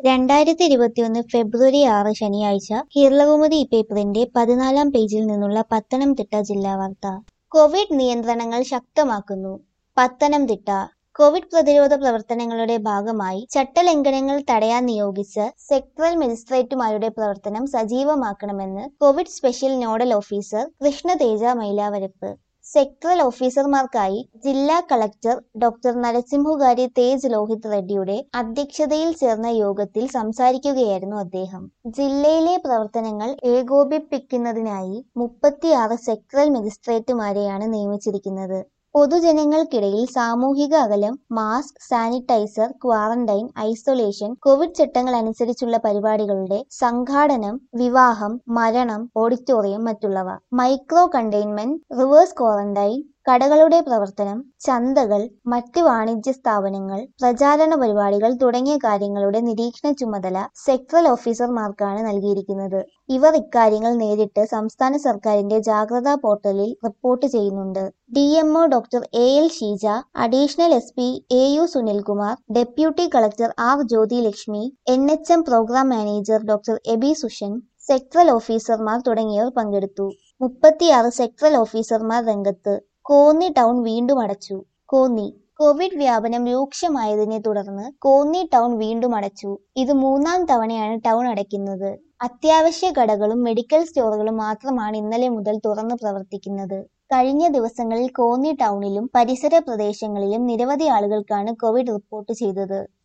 രണ്ടായിരത്തി ഇരുപത്തിയൊന്ന് ഫെബ്രുവരി ആറ് ശനിയാഴ്ച കേരളകൗമുദി പേപ്പറിന്റെ പതിനാലാം പേജിൽ നിന്നുള്ള പത്തനംതിട്ട ജില്ലാ വാർത്ത കോവിഡ് നിയന്ത്രണങ്ങൾ ശക്തമാക്കുന്നു പത്തനംതിട്ട കോവിഡ് പ്രതിരോധ പ്രവർത്തനങ്ങളുടെ ഭാഗമായി ചട്ടലംഘനങ്ങൾ തടയാൻ നിയോഗിച്ച സെക്ടറൽ മജിസ്ട്രേറ്റുമാരുടെ പ്രവർത്തനം സജീവമാക്കണമെന്ന് Covid special nodal officer Krishna Teja Mylavarapu sectoral ഓഫീസർമാർക്കായി ജില്ലാ കളക്ടർ ഡോക്ടർ നരസിംഹുകാരി തേജ് ലോഹിത് റെഡ്ഡിയുടെ അധ്യക്ഷതയിൽ ചേർന്ന യോഗത്തിൽ സംസാരിക്കുകയായിരുന്നു അദ്ദേഹം ജില്ലയിലെ പ്രവർത്തനങ്ങൾ ഏകോപിപ്പിക്കുന്നതിനായി മുപ്പത്തിയാറ് സെക്ടറൽ മജിസ്ട്രേറ്റുമാരെയാണ് നിയമിച്ചിരിക്കുന്നത് പൊതുജനങ്ങൾക്കിടയിൽ സാമൂഹിക അകലം mask sanitiser quarantine isolation Covid ചട്ടങ്ങൾ അനുസരിച്ചുള്ള പരിപാടികളുടെ സംഘാടനം വിവാഹം മരണം ഓഡിറ്റോറിയം മറ്റുള്ളവ മൈക്രോ കണ്ടെയ്ൻമെന്റ് റിവേഴ്സ് ക്വാറന്റൈൻ കടകളുടെ പ്രവർത്തനം ചന്തകൾ മറ്റ് വാണിജ്യ സ്ഥാപനങ്ങൾ പ്രചാരണ പരിപാടികൾ തുടങ്ങിയ കാര്യങ്ങളുടെ നിരീക്ഷണ ചുമതല സെക്ടറൽ ഓഫീസർമാർക്കാണ് നൽകിയിരിക്കുന്നത് ഇവർ ഇക്കാര്യങ്ങൾ നേരിട്ട് സംസ്ഥാന സർക്കാരിന്റെ ജാഗ്രതാ പോർട്ടലിൽ റിപ്പോർട്ട് ചെയ്യുന്നുണ്ട് D MO doctor A L Sheeja additional S P A U Sunilkumar deputy collector R Jyothilakshmi N H M programme manager doctor Aby Sushan sectoral ഓഫീസർമാർ തുടങ്ങിയവർ പങ്കെടുത്തു മുപ്പത്തിയാറ് സെക്ടറൽ ഓഫീസർമാർ രംഗത്ത് കോന്നി ടൗൺ വീണ്ടും അടച്ചു കോന്നി കോവിഡ് വ്യാപനം രൂക്ഷമായതിനെ തുടർന്ന് കോന്നി ടൗൺ വീണ്ടും അടച്ചു ഇത് മൂന്നാം തവണയാണ് ടൗൺ അടയ്ക്കുന്നത് അത്യാവശ്യ കടകളും മെഡിക്കൽ സ്റ്റോറുകളും മാത്രമാണ് ഇന്നലെ മുതൽ തുറന്നു പ്രവർത്തിക്കുന്നത് കഴിഞ്ഞ ദിവസങ്ങളിൽ കോന്നി ടൗണിലും പരിസര പ്രദേശങ്ങളിലും നിരവധി ആളുകൾക്കാണ് കോവിഡ് റിപ്പോർട്ട് ചെയ്തത്